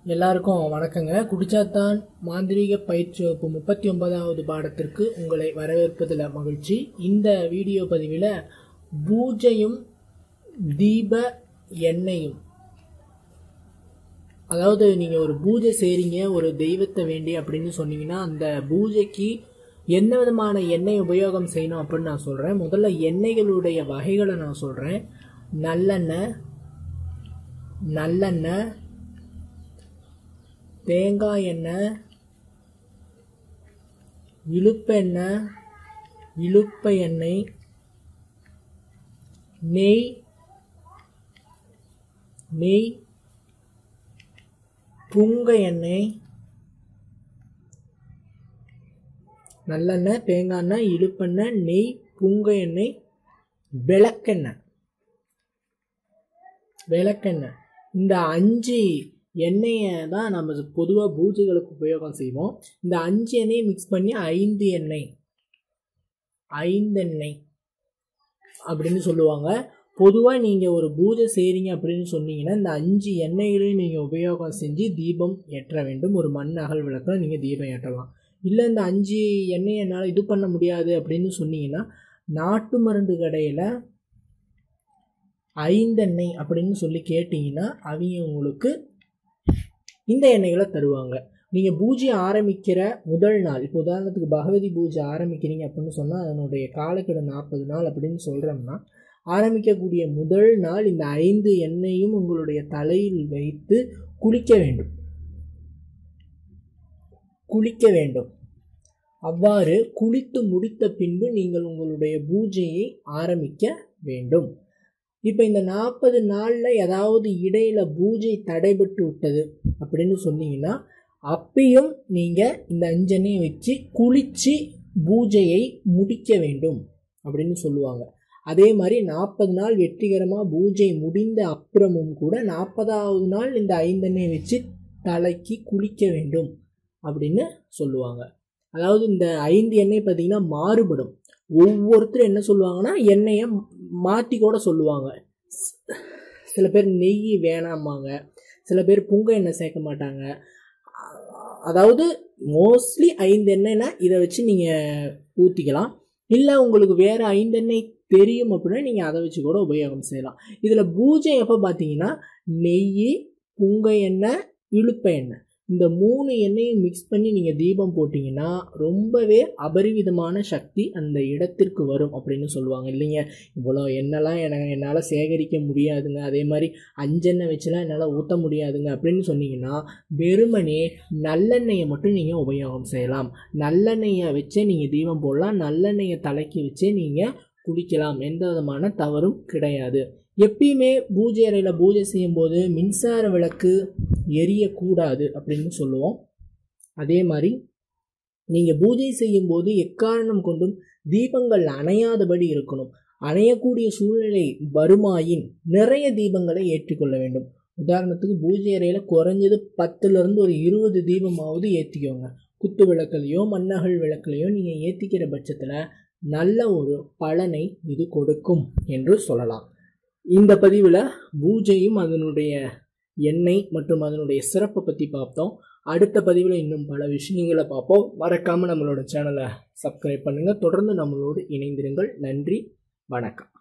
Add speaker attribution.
Speaker 1: எல்லாருக்கும் வணக்கங்க குடிச்சாத்தான் மாந்திரீக பயிற்சி வகுப்பு முப்பத்தி ஒன்பதாவது பாடத்திற்கு உங்களை வரவேற்பதில் மகிழ்ச்சி இந்த வீடியோ பதிவில் பூஜையும் தீப எண்ணெயும் அதாவது நீங்கள் ஒரு பூஜை செய்கிறீங்க ஒரு தெய்வத்தை வேண்டி அப்படின்னு சொன்னீங்கன்னா அந்த பூஜைக்கு எந்த விதமான எண்ணெய் உபயோகம் செய்யணும் அப்படின்னு நான் சொல்கிறேன் முதல்ல எண்ணெய்களுடைய வகைகளை நான் சொல்கிறேன் நல்லெண்ணெய் நல்லெண்ணெய் தேங்காய் எண்ணெய் இழுப்பெண்ணெய் இழுப்ப எண்ணெய் நெய் நெய் புங்க எண்ணெய் நல்லெண்ணெய் தேங்காய் எண்ணெய் இழுப்பெண்ணெய் நெய் புங்க எண்ணெய் விளக்கெண்ணெய் விளக்கெண்ணெய் இந்த அஞ்சு எண்ணெயை தான் நம்ம பொதுவாக பூஜைகளுக்கு உபயோகம் செய்வோம் இந்த அஞ்சு எண்ணெயை மிக்ஸ் பண்ணி ஐந்து எண்ணெய் ஐந்தெண்ணெய் அப்படின்னு சொல்லுவாங்க பொதுவாக நீங்கள் ஒரு பூஜை செய்கிறீங்க அப்படின்னு சொன்னீங்கன்னா இந்த அஞ்சு எண்ணெய்களையும் நீங்கள் உபயோகம் செஞ்சு தீபம் ஏற்ற வேண்டும் ஒரு மண் அகல் விளக்கில் நீங்கள் தீபம் ஏற்றலாம் இல்லை இந்த அஞ்சு எண்ணெய் என்னால் இது பண்ண முடியாது அப்படின்னு சொன்னீங்கன்னா நாட்டு மருந்து கடையில் ஐந்தெண்ணெய் அப்படின்னு சொல்லி கேட்டிங்கன்னா அவங்க உங்களுக்கு இந்த எண்ணெய்களை தருவாங்க நீங்கள் பூஜை ஆரம்பிக்கிற முதல் நாள் இப்போ உதாரணத்துக்கு பகவதி பூஜை ஆரம்பிக்கிறீங்க அப்படின்னு சொன்னால் அதனுடைய காலக்கெடு நாற்பது நாள் அப்படின்னு சொல்கிறோம்னா ஆரம்பிக்கக்கூடிய முதல் நாள் இந்த ஐந்து எண்ணெயும் உங்களுடைய தலையில் வைத்து குளிக்க வேண்டும் குளிக்க வேண்டும் அவ்வாறு குளித்து முடித்த பின்பு நீங்கள் உங்களுடைய பூஜையை ஆரம்பிக்க வேண்டும் இப்போ இந்த நாற்பது நாளில் ஏதாவது இடையில் பூஜை தடைபட்டு விட்டது அப்படின்னு சொன்னீங்கன்னா அப்பயும் நீங்கள் இந்த அஞ்சனையை வச்சு குளித்து பூஜையை முடிக்க வேண்டும் அப்படின்னு சொல்லுவாங்க அதே மாதிரி நாற்பது நாள் வெற்றிகரமாக பூஜை முடிந்த அப்புறமும் கூட நாற்பதாவது நாள் இந்த ஐந்தெண்ணெயை வச்சு தலைக்கு குளிக்க வேண்டும் அப்படின்னு சொல்லுவாங்க அதாவது இந்த ஐந்து எண்ணெய் பார்த்திங்கன்னா மாறுபடும் ஒவ்வொருத்தரும் என்ன சொல்லுவாங்கன்னா எண்ணெயை மாற்றி கூட சொல்லுவாங்க சில பேர் நெய் வேணாமாங்க சில பேர் புங்க எண்ணெய் சேர்க்க மாட்டாங்க அதாவது மோஸ்ட்லி ஐந்து எண்ணெய்னா இதை வச்சு நீங்கள் ஊற்றிக்கலாம் இல்லை உங்களுக்கு வேறு ஐந்து எண்ணெய் தெரியும் அப்படின்னா நீங்கள் அதை வச்சு கூட உபயோகம் செய்யலாம் இதில் பூஜை எப்போ பார்த்தீங்கன்னா நெய் புங்க எண்ணெய் இழுப்ப எண்ணெய் இந்த மூணு எண்ணெயும் மிக்ஸ் பண்ணி நீங்கள் தீபம் போட்டிங்கன்னா ரொம்பவே அபரிவிதமான சக்தி அந்த இடத்திற்கு வரும் அப்படின்னு சொல்லுவாங்க இல்லைங்க இவ்வளோ எண்ணெய்லாம் எனக்கு என்னால் சேகரிக்க முடியாதுங்க அதே மாதிரி அஞ்செண்ணெய் வச்சுலாம் என்னால் ஊற்ற முடியாதுங்க அப்படின்னு சொன்னீங்கன்னா வெறுமனே நல்லெண்ணெயை மட்டும் நீங்கள் உபயோகம் செய்யலாம் நல்லெண்ணெயை வச்சே நீங்கள் தீபம் போடலாம் நல்லெண்ணெயை தலைக்கு வச்சே நீங்கள் குடிக்கலாம் எந்த விதமான தவறும் கிடையாது எப்பயுமே பூஜை அறையில் பூஜை செய்யும்போது மின்சார விளக்கு எரியக்கூடாது அப்படின்னு சொல்லுவோம் அதே மாதிரி நீங்கள் பூஜை செய்யும்போது எக்காரணம் கொண்டும் தீபங்கள் அணையாதபடி இருக்கணும் அணையக்கூடிய சூழ்நிலை வருமாயின் நிறைய தீபங்களை ஏற்றிக்கொள்ள வேண்டும் உதாரணத்துக்கு பூஜை அறையில் குறைஞ்சது பத்துலேருந்து ஒரு இருபது தீபமாவது ஏற்றிக்கோங்க குத்து விளக்குலையோ மன்னகல் விளக்குலையோ நீங்கள் ஏற்றிக்கிற பட்சத்தில் நல்ல ஒரு பலனை இது கொடுக்கும் என்று சொல்லலாம் இந்த பதிவில் பூஜையும் அதனுடைய எண்ணெய் மற்றும் அதனுடைய சிறப்பை பற்றி பார்த்தோம் அடுத்த பதிவில் இன்னும் பல விஷயங்களை பார்ப்போம் மறக்காமல் நம்மளோட சேனலை சப்ஸ்கிரைப் பண்ணுங்கள் தொடர்ந்து நம்மளோடு இணைந்திருங்கள் நன்றி வணக்கம்